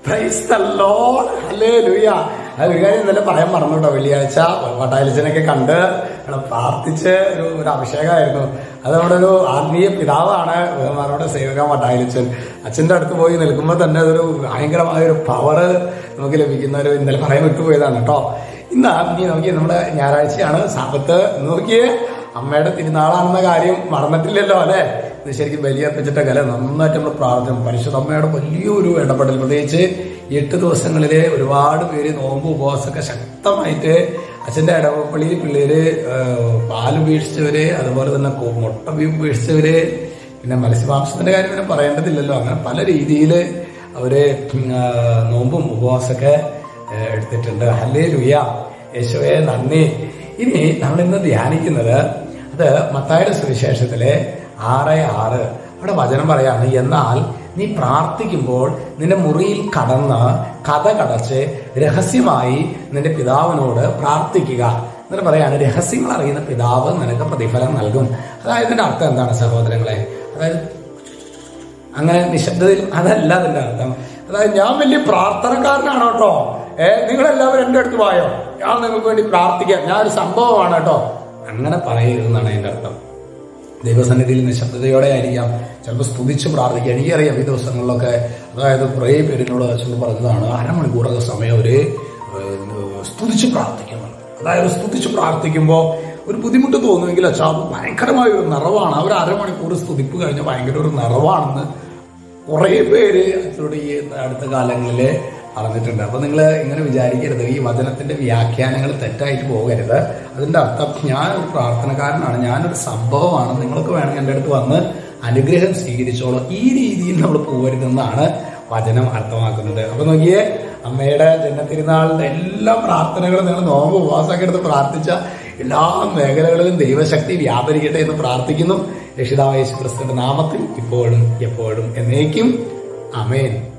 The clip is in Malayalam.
Price the Lord. Hallelujah. അത് ഒരു കാര്യം ഇന്നലെ പറയാൻ മറന്നു കേട്ടോ വെള്ളിയാഴ്ച വട്ടാലിച്ചനൊക്കെ കണ്ട് ഇവിടെ പ്രാർത്ഥിച്ച് ഒരു ഒരു അഭിഷേകമായിരുന്നു അത് നമ്മുടെ ഒരു ആത്മീയ പിതാവാണ് ബഹുമാനോടെ സേവക വട്ടാലിച്ചൻ അച്ഛന്റെ അടുത്ത് പോയി നിൽക്കുമ്പോൾ തന്നെ അതൊരു ഭയങ്കരമായ ഒരു പവറ് നമുക്ക് ലഭിക്കുന്ന ഒരു ഇന്നലെ പറയാൻ വിട്ടുപോയതാണ് കേട്ടോ ഇന്ന് നീ നോക്കിയേ നമ്മുടെ ഞായറാഴ്ചയാണ് സാപത്ത് നോക്കിയേ അമ്മയുടെ തിരുനാളാണെന്ന കാര്യം മറന്നിട്ടില്ലല്ലോ അല്ലെ ഇത് ശരിക്കും ബലിയർപ്പിച്ചിട്ടൊക്കെ അല്ലെ നന്നായിട്ട് നമ്മൾ പ്രാർത്ഥന പരിശുദ്ധ അമ്മയുടെ വലിയൊരു ഇടപെടൽ പ്രത്യേകിച്ച് ഈ എട്ട് ദിവസങ്ങളില് ഒരുപാട് പേര് നോമ്പ് ഉപവാസമൊക്കെ ശക്തമായിട്ട് അച്ഛന്റെ ഇടവപ്പള്ളിയിൽ പിള്ളേര് ഏഹ്, പാല് ഉപേക്ഷിച്ചവര് അതുപോലെ തന്നെ കൊ- മുട്ട ഉപേക്ഷിച്ചവര് പിന്നെ മത്സ്യമാംസത്തിന്റെ കാര്യം പിന്നെ പറയേണ്ടതില്ലല്ലോ അങ്ങനെ പല രീതിയിൽ അവര് ഉം, ആ, നോമ്പും ഉപവാസമൊക്കെ ഏഹ്, എടുത്തിട്ടുണ്ട് ഹല്ലേ ലുയ യേശുവേ നന്ദി ഇനി നമ്മൾ ഇന്ന് ധ്യാനിക്കുന്നത് അത് മത്തായുടെ സുവിശേഷത്തിലെ ആറ് ആറ് അവിടെ വചനം പറയാണ് എന്നാൽ നീ പ്രാർത്ഥിക്കുമ്പോൾ നിന്റെ മുറിയിൽ കടന്ന് കഥ കടച്ച് രഹസ്യമായി നിന്റെ പിതാവിനോട് പ്രാർത്ഥിക്കുക എന്നിട്ട് പറയാണ് രഹസ്യങ്ങൾ അറിയുന്ന പിതാവ് നിനക്ക് പ്രതിഫലം നൽകും അതായത് ഇതിന്റെ അർത്ഥം എന്താണ് സഹോദരങ്ങളെ അതായത് അങ്ങനെ നിശബ്ദതയിൽ അതല്ല അതിന്റെ അർത്ഥം അതായത് ഞാൻ വലിയ പ്രാർത്ഥനക്കാരനാണ് കേട്ടോ ഏ നിങ്ങളെല്ലാവരും എൻ്റെ അടുത്ത് വായോ ഞാൻ നിങ്ങൾക്ക് വേണ്ടി പ്രാർത്ഥിക്കാം ഞാൻ ഒരു സംഭവമാണ് കേട്ടോ അങ്ങനെ പറയരുതെന്നാണ് അതിന്റെ അർത്ഥം ദൈവസന്നിധിയിൽ നിശബ്ദതയോടെ ആയിരിക്കാം ചിലപ്പോൾ സ്തുതിച്ച് പ്രാർത്ഥിക്കുക എനിക്കറിയാം ഈ ദിവസങ്ങളിലൊക്കെ അതായത് കുറേ പേരിനോട് അച്ഛൻ പറഞ്ഞതാണ് അരമണിക്കൂറൊക്കെ സമയം ഒരു സ്തുതിച്ച് പ്രാർത്ഥിക്കണം അതായത് സ്തുതിച്ച് പ്രാർത്ഥിക്കുമ്പോൾ ഒരു ബുദ്ധിമുട്ട് തോന്നുമെങ്കിൽ അച്ഛാ അത് ഭയങ്കരമായ ഒരു നിറവാണ് അവർ അരമണിക്കൂർ സ്തുതിപ്പ് കഴിഞ്ഞ ഭയങ്കര ഒരു നിറവാണെന്ന് കുറേ പേര് അച്ഛനോട് ഈ അടുത്ത കാലങ്ങളിൽ പറഞ്ഞിട്ടുണ്ട് അപ്പൊ നിങ്ങൾ ഇങ്ങനെ വിചാരിക്കരുത് ഈ വചനത്തിന്റെ വ്യാഖ്യാനങ്ങൾ തെറ്റായിട്ട് പോകരുത് അതിന്റെ അർത്ഥം ഞാൻ ഒരു പ്രാർത്ഥനക്കാരനാണ് ഞാനൊരു സംഭവമാണ് നിങ്ങൾക്ക് വേണമെങ്കിൽ എൻ്റെ അടുത്ത് വന്ന് അനുഗ്രഹം സ്വീകരിച്ചോളൂ ഈ രീതിയിൽ നമ്മൾ പോകരുതെന്നാണ് വചനം അർത്ഥമാക്കുന്നത് അപ്പൊ നോക്കിയേ അമ്മയുടെ ജന്മത്തിരുന്നാളിന്റെ എല്ലാ പ്രാർത്ഥനകളും നിങ്ങൾ നോമ്പ് ഉപവാസമൊക്കെ എടുത്ത് പ്രാർത്ഥിച്ച എല്ലാ മേഖലകളിലും ദൈവശക്തി വ്യാപരിക്കട്ടെ എന്ന് പ്രാർത്ഥിക്കുന്നു രക്ഷിതാവ് യേശു ക്രിസ്തുവിന്റെ നാമത്തിൽ ഇപ്പോഴും എപ്പോഴും എന്നേക്കും അമേൻ